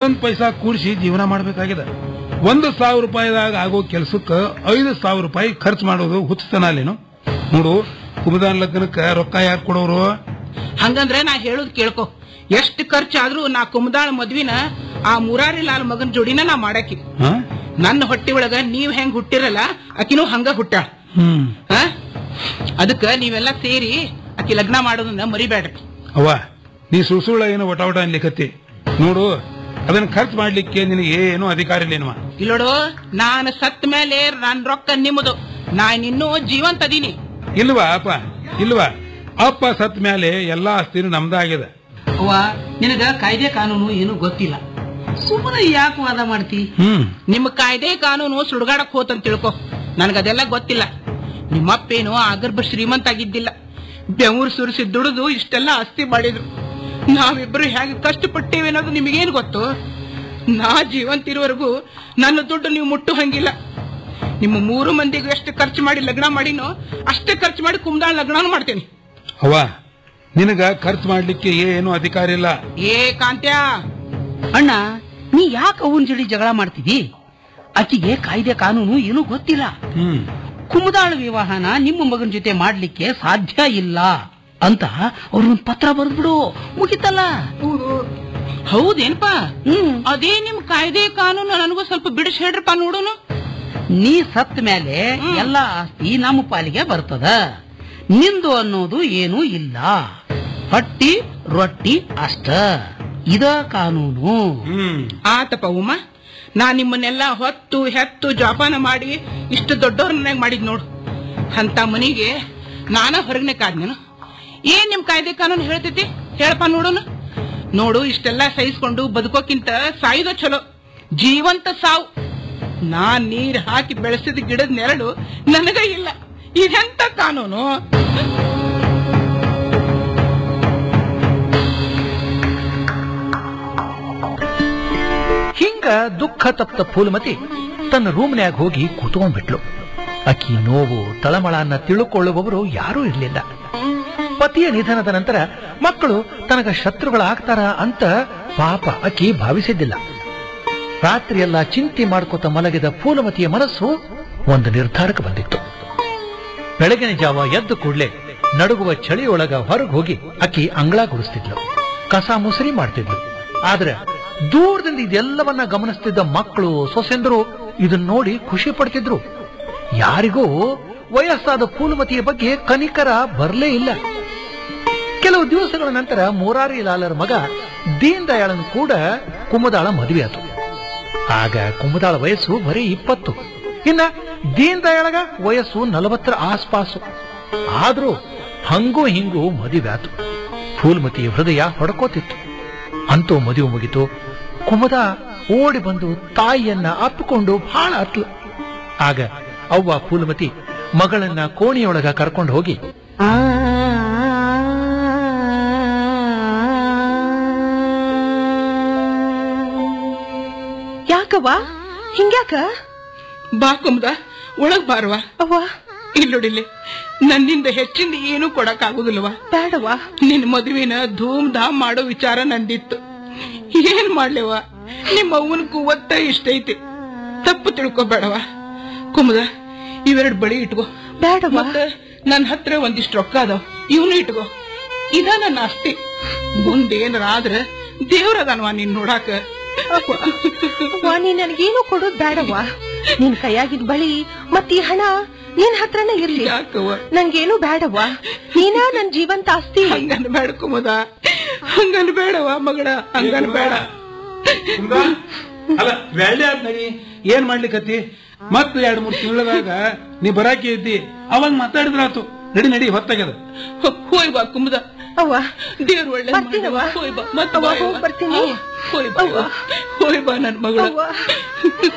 ಒಂದೊಂದ್ ಪೈಸಾ ಕೂಡಿಸಿ ಜೀವನ ಮಾಡ್ಬೇಕಾಗಿದೆ ಒಂದು ಸಾವಿರ ರೂಪಾಯಿದಾಗ ಆಗೋ ಕೆಲ್ಸಕ್ಕ ಐದು ಸಾವಿರ ರೂಪಾಯಿ ಖರ್ಚು ಮಾಡೋದು ಹುಚ್ಚತನ ಅಲ್ಲೇನು ನೋಡು ಕುಮದಾನ್ ಲಗ್ನಕ್ಕ ರೊಕ್ಕ ಯಾರು ಕೊಡೋರು ಹಂಗಂದ್ರೆ ನಾ ಹೇಳುದ್ ಕೇಳ್ಕೊ ಎಷ್ಟು ಖರ್ಚಾದ್ರೂ ನಾ ಕುಮದಾಳ ಮದ್ವಿನ ಆ ಮುರಾರಿ ಲಾಲ್ ಮಗನ್ ಜೋಡಿನ ನಾ ಮಾಡಾಕಿ ಹಾ? ನನ್ನ ಹೊಟ್ಟಿ ಒಳಗ ನೀವ್ ಹೆಂಗ್ ಹುಟ್ಟಿರಲ್ಲ ಆಕಿನೂ ಹಂಗ ಹುಟ್ಟಾಳ ಹ್ಮ್ ಆ? ಅದಕ್ಕ ನೀವೆಲ್ಲ ಸೇರಿ ಆಕಿ ಲಗ್ನ ಮಾಡೋದನ್ನ ಮರಿಬೇಡ್ರಿ ಅವ್ವ ನೀ ಸುಳ್ ಸುಳ್ಳ ಏನೋ ಒಟ ಒಟ ಅನ್ಲಿಕತ್ತಿ ನೋಡು ಅದನ್ನ ಖರ್ಚು ಮಾಡ್ಲಿಕ್ಕೆ ನಿನಗೆ ಏನು ಅಧಿಕಾರ ಇಲ್ಲೇನವ ಇಲ್ಲೋಡು ನಾನು ಸತ್ ಮೇಲೆ ನನ್ ರೊಕ್ಕ ನಿಮ್ಮದು ನಾನಿನ್ನೂ ಜೀವಂತ ಅದೀನಿ ಇಲ್ವಾ ಅಪ್ಪ ಇಲ್ವಾ ಅಪ್ಪ ಸತ್ ಮೇಲೆ ಎಲ್ಲಾ ಆಸ್ತಿನೂ ನಮ್ದಾಗಿದೆ ಅವ್ವ ನಿನಗ ಕಾಯ್ದೆ ಕಾನೂನು ಏನು ಗೊತ್ತಿಲ್ಲ ಸುಮ್ಮನೆ ಯಾಕೆ ವಾದ ಮಾಡ್ತಿ ಹ್ಮ್ ನಿಮ್ಮ ಕಾಯ್ದೆ ಕಾನೂನು ಸುಡುಗಾಡಕ್ ಹೋತಂತ ತಿಳ್ಕೊ ನನಗದೆಲ್ಲ ಗೊತ್ತಿಲ್ಲ ನಿಮ್ಮಪ್ಪೇನು ಆಗರ್ಭ ಶ್ರೀಮಂತ ಆಗಿದ್ದಿಲ್ಲ ಬೆವರು ಸುರಿಸಿ ದುಡಿದು ಇಷ್ಟೆಲ್ಲ ಆಸ್ತಿ ಮಾಡಿದ್ರು ನಾವಿಬ್ರು ಹೇಗೆ ಕಷ್ಟಪಟ್ಟೇವೆ ಅನ್ನೋದು ನಿಮಗೇನು ಗೊತ್ತು ನಾ ಜೀವಂತಿರುವವರೆಗೂ ನನ್ನ ದುಡ್ಡು ನೀವು ಮುಟ್ಟು ಹಂಗಿಲ್ಲ ನಿಮ್ಮ ಮೂರು ಮಂದಿಗೂ ಎಷ್ಟು ಖರ್ಚು ಮಾಡಿ ಲಗ್ನ ಮಾಡಿನೋ ಅಷ್ಟೇ ಖರ್ಚು ಮಾಡಿ ಕುಮ್ದಾಳ್ ಲಗ್ನನೂ ಮಾಡ್ತೇನೆ ಅವ್ವ ನಿನಗ ಖರ್ಚು ಮಾಡ್ಲಿಕ್ಕೆ ಏನು ಅಧಿಕಾರ ಇಲ್ಲ ಏ ಕಾಂತ್ಯ ಅಣ್ಣ ನೀ ಯಾಕೆ ಅವನ್ ಜಡಿ ಜಗಳ ಮಾಡ್ತಿದಿ ಆಕಿಗೆ ಕಾಯ್ದೆ ಕಾನೂನು ಏನು ಗೊತ್ತಿಲ್ಲ ಹ್ಮ್ ಕುಮದಾಳ ವಿವಾಹನ ನಿಮ್ಮ ಮಗನ ಜೊತೆ ಮಾಡ್ಲಿಕ್ಕೆ ಸಾಧ್ಯ ಇಲ್ಲ ಅಂತ ಅವ್ರೊಂದ್ ಪತ್ರ ಬರ್ದ್ಬಿಡು ಮುಗಿತಲ್ಲ ಹೌದೇನ್ಪಾ ಹ್ಮ್ ಅದೇ ನಿಮ್ ಕಾಯ್ದೆ ಕಾನೂನು ನನಗೂ ಸ್ವಲ್ಪ ಬಿಡಿಸಿ ಹೇಳ್ರಪ್ಪ ನೋಡೋನು ನೀ ಸತ್ ಮೇಲೆ ಎಲ್ಲ ಆಸ್ತಿ ನಮ್ಮ ಪಾಲಿಗೆ ಬರ್ತದ ನಿಂದು ಅನ್ನೋದು ಏನೂ ಇಲ್ಲ ಹೊಟ್ಟಿ ರೊಟ್ಟಿ ಅಷ್ಟ ಇದ ಕಾನೂನು ಹ್ಮ್ ಆತಪ್ಪ ಉಮ್ಮ ನಾ ನಿಮ್ಮನ್ನೆಲ್ಲ ಹೊತ್ತು ಹೆತ್ತು ಜೋಪಾನ ಮಾಡಿ ಇಷ್ಟು ದೊಡ್ಡವ್ರನ್ನಾಗ ಮಾಡಿದ್ ನೋಡು ಅಂತ ಮನಿಗೆ ನಾನ ಹೊರಗನೆ ಕಾದ್ನೇನು ಏನ್ ನಿಮ್ ಕಾಯ್ದೆ ಕಾನೂನು ಹೇಳ್ತೈತಿ ಹೇಳಪ್ಪ ನೋಡೋಣ ನೋಡು ಇಷ್ಟೆಲ್ಲ ಸಹಿಸ್ಕೊಂಡು ಬದುಕೋಕ್ಕಿಂತ ಸಾಯುದ ಚಲೋ ಜೀವಂತ ಸಾವು ನಾನ್ ನೀರ್ ಹಾಕಿ ಬೆಳೆಸಿದ ಗಿಡದ ನೆರಳು ನನಗ ಇಲ್ಲ ಇದೆಂತ ಕಾನೂನು ಹಿಂಗ ದುಃಖ ತಪ್ತ ಫೂಲಮತಿ ತನ್ನ ರೂಮ್ನ್ಯಾಗ ಹೋಗಿ ಕೂತ್ಕೊಂಡ್ಬಿಟ್ಲು ಅಕ್ಕಿ ನೋವು ತಳಮಳನ್ನ ತಿಳುಕೊಳ್ಳುವವರು ಯಾರೂ ಇರಲಿಲ್ಲ ಪತಿಯ ನಿಧನದ ನಂತರ ಮಕ್ಕಳು ತನಗ ಶತ್ರುಗಳಾಗ್ತಾರ ಅಂತ ಪಾಪ ಅಕ್ಕಿ ಭಾವಿಸಿದ್ದಿಲ್ಲ ರಾತ್ರಿಯೆಲ್ಲ ಚಿಂತೆ ಮಾಡ್ಕೋತ ಮಲಗಿದ ಫೂಲಮತಿಯ ಮನಸ್ಸು ಒಂದು ನಿರ್ಧಾರಕ್ಕೆ ಬಂದಿತ್ತು ಬೆಳಗಿನ ಜಾವ ಎದ್ದು ಕೂಡ್ಲೆ ನಡುಗುವ ಚಳಿಯೊಳಗ ಹೊರಗೆ ಹೋಗಿ ಅಕ್ಕಿ ಅಂಗಳ ಗುಡಿಸ್ತಿದ್ಲು ಕಸ ಮುಸರಿ ಮಾಡ್ತಿದ್ಲು ಆದ್ರೆ ದೂರದಿಂದ ಇದೆಲ್ಲವನ್ನ ಗಮನಿಸ್ತಿದ್ದ ಮಕ್ಕಳು ಸೊಸೆಂದರು ಇದನ್ನ ನೋಡಿ ಖುಷಿ ಪಡ್ತಿದ್ರು ಯಾರಿಗೂ ವಯಸ್ಸಾದ ಫೂಲಮತಿಯ ಬಗ್ಗೆ ಕನಿಕರ ಬರಲೇ ಇಲ್ಲ ಕೆಲವು ದಿವಸಗಳ ನಂತರ ಮುರಾರಿ ಲಾಲರ ಮಗ ದೀನ್ ದಯಾಳನ್ ಕೂಡ ಕುಮದಾಳ ಮದುವೆ ಆತು ಆಗ ಕುಮದಾಳ ವಯಸ್ಸು ಬರೀ ಇಪ್ಪತ್ತು ಇನ್ನ ದೀನ್ ದಯಾಳಗ ವಯಸ್ಸು ನಲವತ್ತರ ಆಸ್ಪಾಸು ಆದ್ರೂ ಹಂಗೂ ಹಿಂಗೂ ಮದುವೆ ಆತು ಫೂಲ್ಮತಿಯ ಹೃದಯ ಹೊಡ್ಕೋತಿತ್ತು ಅಂತೂ ಮದುವೆ ಮುಗಿತು ಕುಮದ ಓಡಿ ಬಂದು ತಾಯಿಯನ್ನ ಅಪ್ಪಿಕೊಂಡು ಬಹಳ ಅತ್ಲು ಆಗ ಅವ್ವ ಫೂಲ್ಮತಿ ಮಗಳನ್ನ ಕೋಣೆಯೊಳಗ ಕರ್ಕೊಂಡು ಹೋಗಿ ಯಾಕವ್ವ ಹಿಂಗ್ಯಾಕ ಬಾ ಕುಮ್ದ ಒಳಗ್ ಬಾರವಾ ಅವ್ವ ಇಲ್ಲೊಡಿಲಿ ನನ್ನಿಂದ ಹೆಚ್ಚಿಂದ ಏನೂ ಕೊಡಕ್ ಆಗುದಿಲ್ವಾ ಬೇಡವ್ವ ನಿನ್ ಮದುವಿನ ಧೂಮ್ ಧಾಮ್ ಮಾಡೋ ವಿಚಾರ ನಂದಿತ್ತು ಏನ್ ಮಾಡ್ಲೇವ ನಿಮ್ಮ ಅವ್ವನ ಕುವತ್ತ ಇಷ್ಟ ಐತಿ ತಪ್ಪು ತಿಳ್ಕೊಬೇಡವ ಕುಮದ ಇವೆರಡು ಬಳಿ ಇಟ್ಕೋ ಬೇಡವ್ವ ಮತ್ತ ನನ್ ಹತ್ರ ಒಂದಿಷ್ಟು ರೊಕ್ಕ ಅದಾವ ಇವನು ಇಟ್ಕೋ ಇದ ನನ್ನ ಆಸ್ತಿ ಮುಂದೇನಾರ ಆದ್ರ ದೇವ್ರದನ್ವಾ ನೀನ್ ನೋಡಾಕ ಅವ್ವ ನೀ ನನಗೇನು ಕೊಡೋದ್ ಬೇಡವ್ವ ನಿನ್ ಕೈಯಾಗಿದ್ ಬಳಿ ಮತ್ ಈ ಹಣ ನಿನ್ ಹತ್ರನೇ ಇರ್ಲಿ ಯಾಕವ್ವ ನಂಗೇನು ಬೇಡವ್ವ ನೀನ ನನ್ ಜೀವಂತ ಆಸ್ತಿ ಹಂಗನ್ ಬೇಡ ಕುಮದ ಹಂಗನ್ ಬೇಡವ ಮಗಳ ಹಂಗನ್ ಬೇಡ ಕುಂದ? ಅಲ್ಲ ಬೆಳ್ಳಿ ಆದ್ ನಡಿ ಏನ್ ಮಾಡ್ಲಿಕತ್ತಿ ಮತ್ ಎರಡ್ ಮೂರ್ ತಿಂಗಳದಾಗ ನೀ ಬರಾಕಿ ಇದ್ದಿ ಅವಾಗ ಮಾತಾಡಿದ್ರಾತು ನಡಿ ನಡಿ ಹೊತ್ತಾಗ್ಯದ ಹೋಯ್ ಬಾ ಕುಮದ ಅವ್ವ ದೇವ್ರ ಒಳ್ಳೆ ಬರ್ತೀನವ್ವ. ಹೋಯ್ ಬಾ ಮತ್ತ ಅವ್ವ, ಹೋಗ್ ಬರ್ತೀನಿ. ಹೋಯ್ ಬಾ ಅವ್ವ. ಹೋಯ್ ಬಾ ನನ್ ಮಗಳು ಅವ್ವ